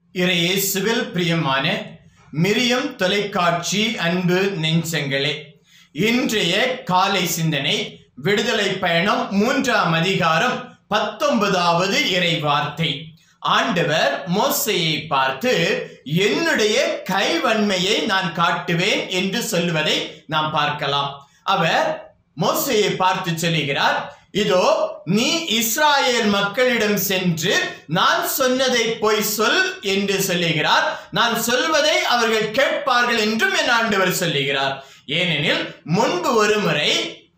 இறையேசுவில் பிரியமான மிரியம் தொலைக்காட்சி அன்பு நெஞ்சங்களே இன்றைய காலை சிந்தனை விடுதலை பயணம் மூன்றாம் அதிகாரம் பத்தொன்பதாவது இறை வார்த்தை ஆண்டவர் மோசையை பார்த்து என்னுடைய கைவன்மையை நான் காட்டுவேன் என்று சொல்லுவதை நாம் பார்க்கலாம் அவர் மோசையை பார்த்து சொல்லுகிறார் இதோ நீ இஸ்ராயேல் மக்களிடம் சென்று நான் சொன்னதை போய் சொல் என்று சொல்லுகிறார் நான் சொல்வதை அவர்கள் கேட்பார்கள் என்றும் என் ஆண்டவர் சொல்லுகிறார் ஏனெனில் முன்பு ஒரு முறை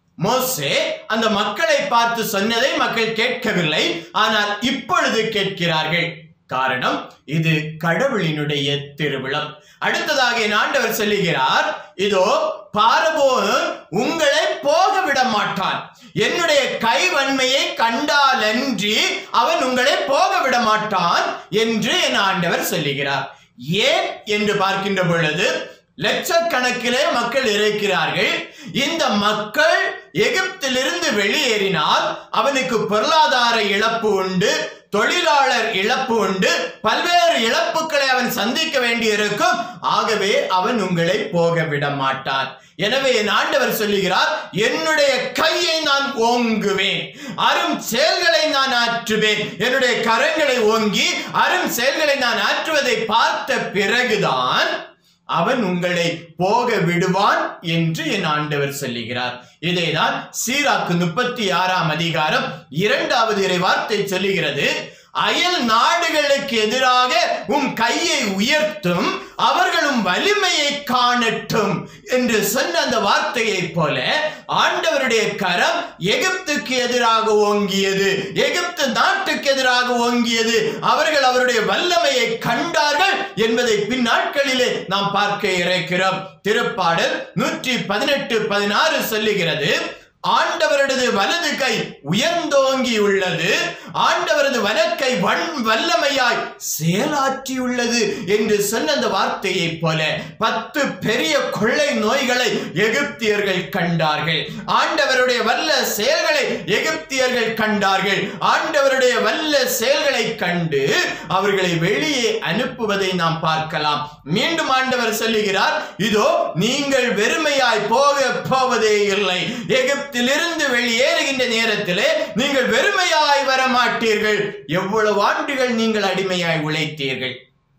மோசே அந்த மக்களை பார்த்து சொன்னதை மக்கள் கேட்கவில்லை ஆனால் இப்பொழுது கேட்கிறார்கள் காரணம் இது கடவுளினுடைய திருவிழம் அடுத்ததாக என் ஆண்டவர் சொல்லுகிறார் இதோ பார்வோன் உங்களை போக விட மாட்டான் என்னுடைய கைவன்மையை கண்டாலன்றி அவன் உங்களை போக விட மாட்டான் என்று என் ஆண்டவர் சொல்லுகிறார் ஏன் என்று பார்க்கின்ற பொழுது லட்சக்கணக்கிலே மக்கள் இருக்கிறார்கள் இந்த மக்கள் எகிப்திலிருந்து வெளியேறினால் அவனுக்கு பொருளாதார இழப்பு உண்டு தொழிலாளர் இழப்பு உண்டு பல்வேறு இழப்புகளை அவன் சந்திக்க வேண்டியிருக்கும் ஆகவே அவன் உங்களை போக விட மாட்டான் எனவே என் ஆண்டவர் சொல்லுகிறார் என்னுடைய கையை நான் ஓங்குவேன் அரும் செயல்களை நான் ஆற்றுவேன் என்னுடைய கரங்களை ஓங்கி அரும் செயல்களை நான் ஆற்றுவதை பார்த்த பிறகுதான் அவன் உங்களை போக விடுவான் என்று என் ஆண்டவர் சொல்லுகிறார் இதைதான் சீராக்கு முப்பத்தி ஆறாம் அதிகாரம் இரண்டாவது இறை வார்த்தை சொல்லுகிறது அயல் நாடுகளுக்கு எதிராக உன் கையை உயர்த்தும் அவர்களும் வலிமையை காணட்டும் என்று சொன்ன அந்த வார்த்தையை போல ஆண்டவருடைய கரம் எகிப்துக்கு எதிராக ஓங்கியது எகிப்து நாட்டுக்கு எதிராக ஓங்கியது அவர்கள் அவருடைய வல்லமையை கண்டார்கள் என்பதை பின்னாட்களிலே நாம் பார்க்க இருக்கிறோம் திருப்பாடல் நூற்றி பதினெட்டு பதினாறு சொல்லுகிறது ஆண்டவரது வலது கை உயர்ந்தோங்கி உள்ளது ஆண்டவரது வலக்கை வன் வல்லமையாய் செயலாற்றியுள்ளது என்று சொன்ன அந்த வார்த்தையை போல பத்து பெரிய கொள்ளை நோய்களை எகிப்தியர்கள் கண்டார்கள் ஆண்டவருடைய வல்ல செயல்களை எகிப்தியர்கள் கண்டார்கள் ஆண்டவருடைய வல்ல செயல்களை கண்டு அவர்களை வெளியே அனுப்புவதை நாம் பார்க்கலாம் மீண்டும் ஆண்டவர் சொல்லுகிறார் இதோ நீங்கள் வெறுமையாய் போக போவதே இல்லை எகிப்திலிருந்து வெளியேறுகின்ற நேரத்திலே நீங்கள் வெறுமையாய் வர மாட்டீர்கள் எவ்வளவு ஆண்டுகள் நீங்கள் அடிமையாய் உழைத்தீர்கள்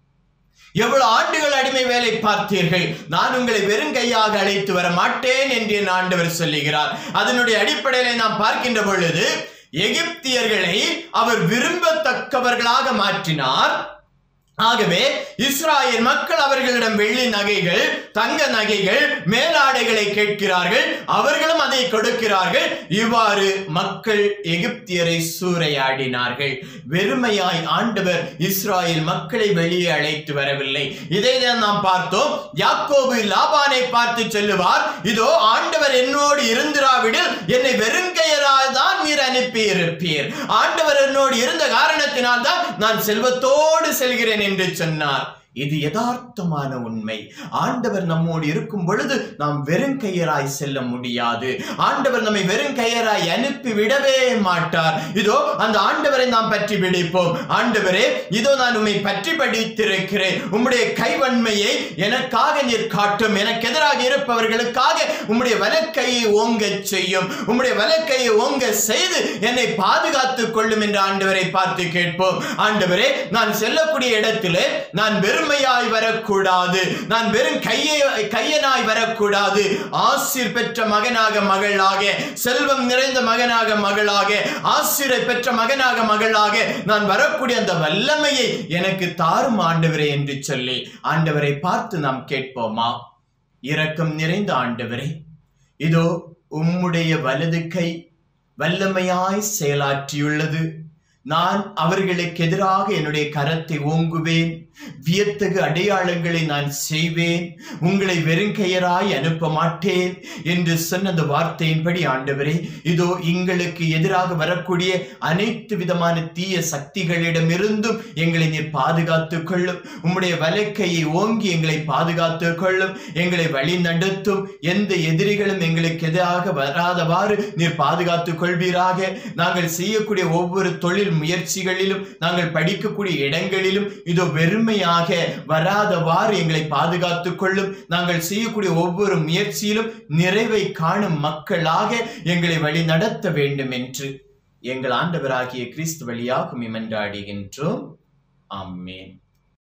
எவ்வளவு ஆண்டுகள் அடிமை வேலை பார்த்தீர்கள் நான் உங்களை வெறும் கையாக அழைத்து வர மாட்டேன் என்று என் ஆண்டவர் சொல்லுகிறார் அதனுடைய அடிப்படையில நாம் பார்க்கின்ற பொழுது எகிப்தியர்களை அவர் விரும்பத்தக்கவர்களாக மாற்றினார் ஆகவே இஸ்ராயல் மக்கள் அவர்களிடம் வெள்ளி நகைகள் தங்க நகைகள் மேலாடைகளை கேட்கிறார்கள் அவர்களும் அதை கொடுக்கிறார்கள் இவ்வாறு மக்கள் எகிப்தியரை சூறையாடினார்கள் வெறுமையாய் ஆண்டவர் இஸ்ராயல் மக்களை வெளியே அழைத்து வரவில்லை இதை தான் நாம் பார்த்தோம் யாக்கோபு லாபானை பார்த்து சொல்லுவார் இதோ ஆண்டவர் என்னோடு இருந்திராவிடில் என்னை வெறுங்கையரால் தான் நீர் அனுப்பி இருப்பீர் ஆண்டவர் என்னோடு இருந்த காரணத்தினால் தான் நான் செல்வத்தோடு செல்கிறேன் என்று சொன்னார் இது யதார்த்தமான உண்மை ஆண்டவர் நம்மோடு இருக்கும் பொழுது நாம் வெறும் கையராய் செல்ல முடியாது ஆண்டவர் நம்மை வெறும் கையராய் அனுப்பி விடவே மாட்டார் இதோ அந்த ஆண்டவரை நாம் பற்றி பிடிப்போம் ஆண்டவரே இதோ நான் உண்மை பற்றி படித்திருக்கிறேன் உம்முடைய கைவன்மையை எனக்காக நீர் காட்டும் எனக்கு எதிராக இருப்பவர்களுக்காக உம்முடைய வலக்கையை ஓங்க செய்யும் உம்முடைய வலக்கையை ஓங்க செய்து என்னை பாதுகாத்துக் கொள்ளும் என்று ஆண்டவரை பார்த்து கேட்போம் ஆண்டவரே நான் செல்லக்கூடிய இடத்திலே நான் வெறும் வெறுமையாய் வரக்கூடாது நான் வெறும் கையை கையனாய் வரக்கூடாது ஆசிர் பெற்ற மகனாக மகளாக செல்வம் நிறைந்த மகனாக மகளாக ஆசிரை பெற்ற மகனாக மகளாக நான் வரக்கூடிய அந்த வல்லமையை எனக்கு தாரும் ஆண்டவரே என்று சொல்லி ஆண்டவரை பார்த்து நாம் கேட்போமா இரக்கம் நிறைந்த ஆண்டவரே இதோ உம்முடைய வலது கை வல்லமையாய் செயலாற்றியுள்ளது நான் அவர்களுக்கு எதிராக என்னுடைய கரத்தை ஓங்குவேன் வியத்தகு அடையாளங்களை நான் செய்வேன் உங்களை வெறுங்கையராய் அனுப்ப மாட்டேன் என்று சொன்ன அந்த வார்த்தையின்படி ஆண்டவரே இதோ எங்களுக்கு எதிராக வரக்கூடிய அனைத்து விதமான தீய சக்திகளிடமிருந்தும் எங்களை நீர் பாதுகாத்துக் கொள்ளும் உம்முடைய வலக்கையை ஓங்கி எங்களை பாதுகாத்துக் கொள்ளும் எங்களை வழி நடத்தும் எந்த எதிரிகளும் எங்களுக்கு எதிராக வராதவாறு நீர் பாதுகாத்துக் கொள்வீராக நாங்கள் செய்யக்கூடிய ஒவ்வொரு தொழில் முயற்சிகளிலும் நாங்கள் படிக்கக்கூடிய இடங்களிலும் இதோ வெறுமையாக வராதவாறு எங்களை பாதுகாத்துக் கொள்ளும் நாங்கள் செய்யக்கூடிய ஒவ்வொரு முயற்சியிலும் நிறைவை காணும் மக்களாக எங்களை வழி நடத்த வேண்டும் என்று எங்கள் ஆண்டவராகிய கிறிஸ்து வழியாக மன்றாடுகின்றோம் ஆமென்